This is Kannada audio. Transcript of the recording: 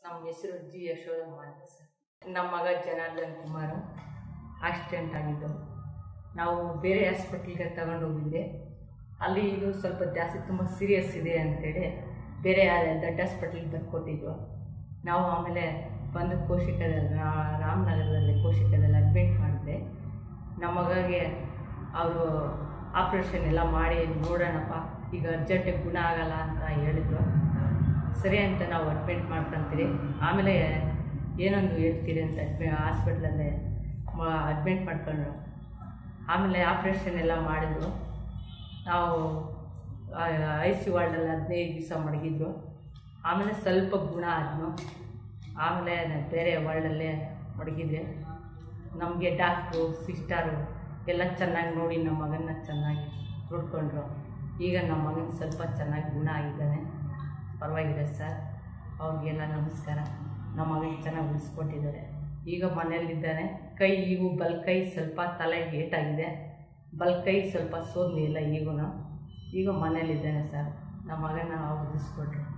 ನಮ್ಮ ಹೆಸರು ಜಿ ಯಶೋದಮ್ಮ ಅಂತ ಸರ್ ನಮ್ಮ ಮಗ ಜನಾರ್ದನ್ ಕುಮಾರ್ ಆಕ್ಸಿಡೆಂಟ್ ಆಗಿದ್ದು ನಾವು ಬೇರೆ ಹಾಸ್ಪಿಟ್ಲಿಗೆ ತಗೊಂಡು ಹೋಗಿದ್ದೆ ಅಲ್ಲಿ ಇದು ಸ್ವಲ್ಪ ಜಾಸ್ತಿ ತುಂಬ ಸೀರಿಯಸ್ ಇದೆ ಅಂತೇಳಿ ಬೇರೆ ದೊಡ್ಡ ಹಾಸ್ಪಿಟ್ಲಿಗೆ ಬರ್ಕೊಟ್ಟಿದ್ರು ನಾವು ಆಮೇಲೆ ಬಂದು ಕೋಶಿಕದಲ್ಲಿ ರಾ- ರಾಮನಗರದಲ್ಲಿ ಕೋಶಿಕದಲ್ಲಿ ಅಡ್ಮಿಟ್ ಮಾಡಿದೆ ನಮ್ಮ ಮಗಗೆ ಅವರು ಆಪ್ರೇಷನ್ ಎಲ್ಲ ಮಾಡಿ ನೋಡೋಣಪ್ಪ ಈಗ ಅರ್ಜೆಂಟಿಗೆ ಗುಣ ಆಗಲ್ಲ ಅಂತ ಹೇಳಿದ್ರು ಸರಿ ಅಂತ ನಾವು ಅಡ್ಮಿಟ್ ಮಾಡ್ಕೊಂತೀರಿ ಆಮೇಲೆ ಏನೊಂದು ಹೇಳ್ತೀರಿ ಅಂತ ಅಡ್ಮಿ ಹಾಸ್ಪಿಟ್ಲಲ್ಲೇ ಅಡ್ಮಿಟ್ ಮಾಡ್ಕೊಂಡ್ರು ಆಮೇಲೆ ಆಪ್ರೇಷನ್ ಎಲ್ಲ ಮಾಡಿದ್ರು ನಾವು ಐ ಸಿ ವಾರ್ಡಲ್ಲಿ ಹದಿನೈದು ದಿವಸ ಮಡಗಿದ್ರು ಆಮೇಲೆ ಸ್ವಲ್ಪ ಗುಣ ಆದ್ನು ಆಮೇಲೆ ಬೇರೆ ವಾರ್ಡಲ್ಲೇ ಮಡಗಿದ್ರೆ ನಮಗೆ ಡಾಕ್ಟ್ರು ಸಿಸ್ಟರು ಎಲ್ಲ ಚೆನ್ನಾಗಿ ನೋಡಿ ನಮ್ಮ ಮಗನ ಚೆನ್ನಾಗಿ ನೋಡಿಕೊಂಡ್ರು ಈಗ ನಮ್ಮ ಮಗನ ಸ್ವಲ್ಪ ಚೆನ್ನಾಗಿ ಗುಣ ಆಗಿದ್ದಾನೆ ಪರವಾಗಿಲ್ಲ ಸರ್ ಅವ್ರಿಗೆಲ್ಲ ನಮಸ್ಕಾರ ನಮ್ಮ ಮಗನಿಗೆ ಚೆನ್ನಾಗಿ ಉಳಿಸ್ಕೊಟ್ಟಿದ್ದಾರೆ ಈಗ ಮನೆಯಲ್ಲಿದ್ದಾನೆ ಕೈ ಇವು ಬಲ್ ಕೈ ಸ್ವಲ್ಪ ತಲೆಗೆ ಏಟಾಗಿದೆ ಬಲ್ ಕೈ ಸ್ವಲ್ಪ ಸೋದಲಿಲ್ಲ ಈಗೂ ಈಗ ಮನೇಲಿದ್ದಾನೆ ಸರ್ ನಮ್ಮ ಮಗನ ಅವ್ರು ಉಳಿಸ್ಕೊಟ್ರು